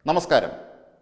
നമസ്കാരം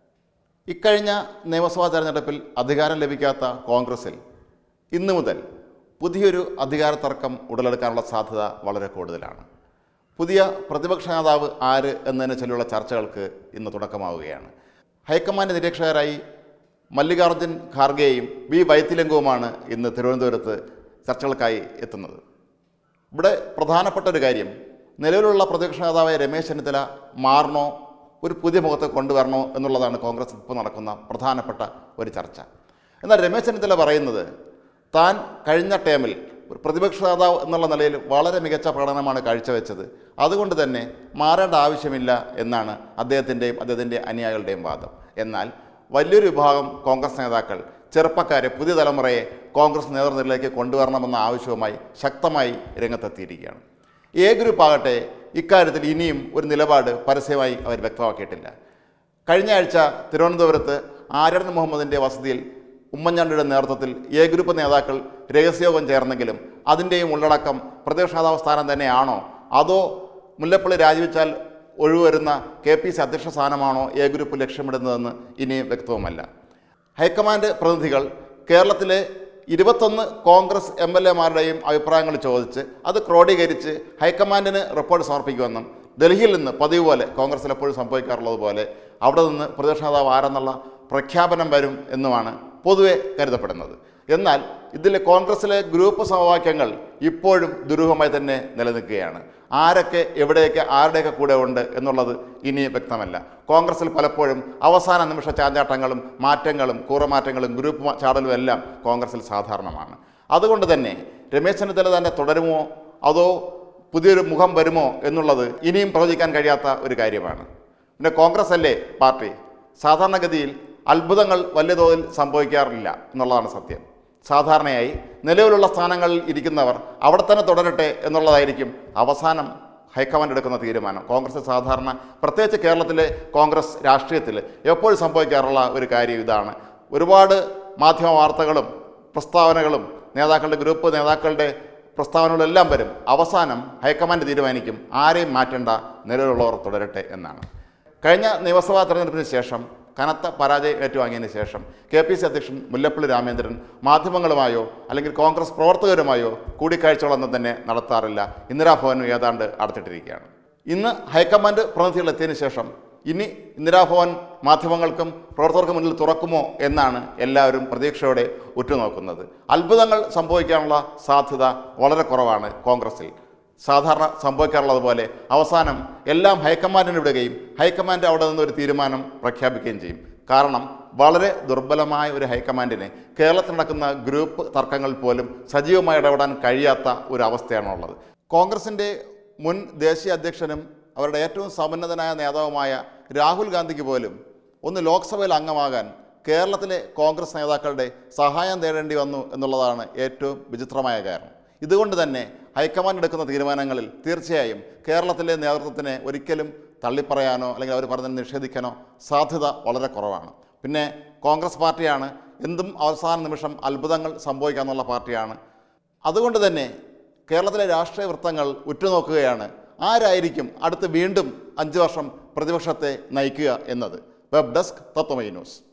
ഇക്കഴിഞ്ഞ നിയമസഭാ തെരഞ്ഞെടുപ്പിൽ അധികാരം ലഭിക്കാത്ത കോൺഗ്രസിൽ ഇന്നു മുതൽ പുതിയൊരു അധികാര തർക്കം ഉടലെടുക്കാനുള്ള സാധ്യത വളരെ കൂടുതലാണ് പുതിയ പ്രതിപക്ഷ നേതാവ് ആര് എന്നതിനെ ചൊല്ലിയുള്ള ചർച്ചകൾക്ക് ഇന്ന് തുടക്കമാവുകയാണ് ഹൈക്കമാൻഡ് നിരീക്ഷകരായി മല്ലികാർജ്ജുൻ ഖാർഗെയും വി വൈത്തിലംഗവുമാണ് ഇന്ന് തിരുവനന്തപുരത്ത് ചർച്ചകൾക്കായി എത്തുന്നത് ഇവിടെ പ്രധാനപ്പെട്ട ഒരു കാര്യം നിലവിലുള്ള പ്രതിപക്ഷ നേതാവായ രമേശ് ചെന്നിത്തല മാറണോ ഒരു പുതിയ മുഖത്തെ കൊണ്ടുവരണോ എന്നുള്ളതാണ് കോൺഗ്രസ് ഇപ്പോൾ നടക്കുന്ന പ്രധാനപ്പെട്ട ഒരു ചർച്ച എന്നാൽ രമേശ് ചെന്നിത്തല പറയുന്നത് താൻ കഴിഞ്ഞ ടേമിൽ ഒരു പ്രതിപക്ഷ നേതാവ് എന്നുള്ള നിലയിൽ വളരെ മികച്ച പ്രകടനമാണ് കാഴ്ചവെച്ചത് അതുകൊണ്ട് തന്നെ മാറേണ്ട ആവശ്യമില്ല എന്നാണ് അദ്ദേഹത്തിൻ്റെയും അദ്ദേഹത്തിൻ്റെ അനുയായികളുടെയും വാദം എന്നാൽ വലിയൊരു വിഭാഗം കോൺഗ്രസ് നേതാക്കൾ ചെറുപ്പക്കാരെ പുതിയ തലമുറയെ കോൺഗ്രസ് നേതൃനിരയിലേക്ക് കൊണ്ടുവരണമെന്ന ആവശ്യവുമായി ശക്തമായി രംഗത്തെത്തിയിരിക്കുകയാണ് എ ഗ്രൂപ്പ് ആകട്ടെ ഇക്കാര്യത്തിൽ ഇനിയും ഒരു നിലപാട് പരസ്യമായി അവർ വ്യക്തമാക്കിയിട്ടില്ല കഴിഞ്ഞ ആഴ്ച തിരുവനന്തപുരത്ത് ആര്യൻ മുഹമ്മദിൻ്റെ വസതിയിൽ ഉമ്മൻചാണ്ടിയുടെ നേതൃത്വത്തിൽ എ ഗ്രൂപ്പ് നേതാക്കൾ രഹസ്യയോഗം ചേർന്നെങ്കിലും അതിൻ്റെയും ഉള്ളടക്കം പ്രതിപക്ഷ നേതാവ് സ്ഥാനം തന്നെയാണോ അതോ മുല്ലപ്പള്ളി രാജിവെച്ചാൽ ഒഴിവരുന്ന കെ പി സി അധ്യക്ഷ സ്ഥാനമാണോ എ ഗ്രൂപ്പ് ലക്ഷ്യമിടുന്നതെന്ന് ഇനിയും വ്യക്തവുമല്ല ഹൈക്കമാൻഡ് പ്രതിനിധികൾ കേരളത്തിലെ ഇരുപത്തൊന്ന് കോൺഗ്രസ് എം എൽ എമാരുടെയും അഭിപ്രായങ്ങൾ ചോദിച്ച് അത് ക്രോഡീകരിച്ച് ഹൈക്കമാൻഡിന് റിപ്പോർട്ട് സമർപ്പിക്കുമെന്നും ഡൽഹിയിൽ നിന്ന് പതിവ് പോലെ കോൺഗ്രസിൽ എപ്പോഴും സംഭവിക്കാറുള്ളത് പോലെ അവിടെ നിന്ന് പ്രതിപക്ഷ നേതാവ് ആരെന്നുള്ള പ്രഖ്യാപനം വരും എന്നുമാണ് പൊതുവെ കരുതപ്പെടുന്നത് എന്നാൽ ഇതിലെ കോൺഗ്രസിലെ ഗ്രൂപ്പ് സമവാക്യങ്ങൾ ഇപ്പോഴും ദുരൂഹമായി തന്നെ നിലനിൽക്കുകയാണ് ആരൊക്കെ എവിടെയൊക്കെ ആരുടെയൊക്കെ കൂടെ ഉണ്ട് എന്നുള്ളത് ഇനി വ്യക്തമല്ല കോൺഗ്രസിൽ പലപ്പോഴും അവസാന നിമിഷ ചാഞ്ചാട്ടങ്ങളും മാറ്റങ്ങളും കൂറമാറ്റങ്ങളും ഗ്രൂപ്പ് മാ- ചാടലും എല്ലാം കോൺഗ്രസിൽ സാധാരണമാണ് അതുകൊണ്ട് തന്നെ രമേശ് ചെന്നിത്തല തന്നെ തുടരുമോ അതോ പുതിയൊരു മുഖം വരുമോ എന്നുള്ളത് ഇനിയും പ്രവചിക്കാൻ കഴിയാത്ത ഒരു കാര്യമാണ് പിന്നെ കോൺഗ്രസ് അല്ലേ പാർട്ടി സാധാരണഗതിയിൽ അത്ഭുതങ്ങൾ വലിയ തോതിൽ സംഭവിക്കാറില്ല എന്നുള്ളതാണ് സത്യം സാധാരണയായി നിലവിലുള്ള സ്ഥാനങ്ങളിൽ ഇരിക്കുന്നവർ അവിടെ തന്നെ തുടരട്ടെ എന്നുള്ളതായിരിക്കും അവസാനം ഹൈക്കമാൻഡ് എടുക്കുന്ന തീരുമാനം കോൺഗ്രസ് സാധാരണ പ്രത്യേകിച്ച് കേരളത്തിലെ കോൺഗ്രസ് രാഷ്ട്രീയത്തിൽ എപ്പോഴും സംഭവിക്കാറുള്ള ഒരു കാര്യം ഇതാണ് ഒരുപാട് മാധ്യമ വാർത്തകളും പ്രസ്താവനകളും നേതാക്കളുടെ ഗ്രൂപ്പ് നേതാക്കളുടെ പ്രസ്താവനകളെല്ലാം വരും അവസാനം ഹൈക്കമാൻഡ് തീരുമാനിക്കും ആരെയും മാറ്റേണ്ട നിലവിലുള്ളവർ തുടരട്ടെ എന്നാണ് കഴിഞ്ഞ നിയമസഭാ തെരഞ്ഞെടുപ്പിന് ശേഷം കനത്ത പരാജയം ഏറ്റുവാങ്ങിയതിന് ശേഷം കെ പി സി അധ്യക്ഷൻ മുല്ലപ്പള്ളി രാമേന്ദ്രൻ മാധ്യമങ്ങളുമായോ അല്ലെങ്കിൽ കോൺഗ്രസ് പ്രവർത്തകരുമായോ കൂടിക്കാഴ്ചകളൊന്നും തന്നെ നടത്താറില്ല ഇന്ദിരാഭവനും ഏതാണ്ട് അടച്ചിട്ടിരിക്കുകയാണ് ഇന്ന് ഹൈക്കമാൻഡ് പ്രതിനിധികൾ എത്തിയതിനു ശേഷം ഇനി ഇന്ദിരാഭവൻ മാധ്യമങ്ങൾക്കും പ്രവർത്തകർക്കും മുന്നിൽ തുറക്കുമോ എന്നാണ് എല്ലാവരും പ്രതീക്ഷയോടെ ഉറ്റുനോക്കുന്നത് അത്ഭുതങ്ങൾ സംഭവിക്കാനുള്ള സാധ്യത വളരെ കുറവാണ് കോൺഗ്രസിൽ സാധാരണ സംഭവിക്കാറുള്ളത് പോലെ അവസാനം എല്ലാം ഹൈക്കമാൻഡിന് വിടുകയും ഹൈക്കമാൻഡ് അവിടെ നിന്ന് ഒരു തീരുമാനം പ്രഖ്യാപിക്കുകയും ചെയ്യും കാരണം വളരെ ദുർബലമായ ഒരു ഹൈക്കമാൻഡിന് കേരളത്തിൽ നടക്കുന്ന ഗ്രൂപ്പ് തർക്കങ്ങളിൽ പോലും സജീവമായി ഇടപെടാൻ കഴിയാത്ത ഒരു അവസ്ഥയാണുള്ളത് കോൺഗ്രസിൻ്റെ മുൻ ദേശീയ അധ്യക്ഷനും അവരുടെ ഏറ്റവും സമുന്നതനായ നേതാവുമായ രാഹുൽ ഗാന്ധിക്ക് പോലും ഒന്ന് ലോക്സഭയിൽ അംഗമാകാൻ കേരളത്തിലെ കോൺഗ്രസ് നേതാക്കളുടെ സഹായം തേടേണ്ടി വന്നു എന്നുള്ളതാണ് ഏറ്റവും വിചിത്രമായ കാരണം ഇതുകൊണ്ട് തന്നെ ഹൈക്കമാൻഡ് എടുക്കുന്ന തീരുമാനങ്ങളിൽ തീർച്ചയായും കേരളത്തിലെ നേതൃത്വത്തിനെ ഒരിക്കലും തള്ളിപ്പറയാനോ അല്ലെങ്കിൽ അവർ പറഞ്ഞത് നിഷേധിക്കാനോ സാധ്യത വളരെ കുറവാണ് പിന്നെ കോൺഗ്രസ് പാർട്ടിയാണ് എന്തും അവസാന നിമിഷം അത്ഭുതങ്ങൾ സംഭവിക്കാമെന്നുള്ള പാർട്ടിയാണ് അതുകൊണ്ട് തന്നെ കേരളത്തിലെ രാഷ്ട്രീയ വൃത്തങ്ങൾ ഉറ്റുനോക്കുകയാണ് ആരായിരിക്കും അടുത്ത് വീണ്ടും അഞ്ച് വർഷം പ്രതിപക്ഷത്തെ നയിക്കുക എന്നത് വെബ് ഡെസ്ക് തത്വമൈ ന്യൂസ്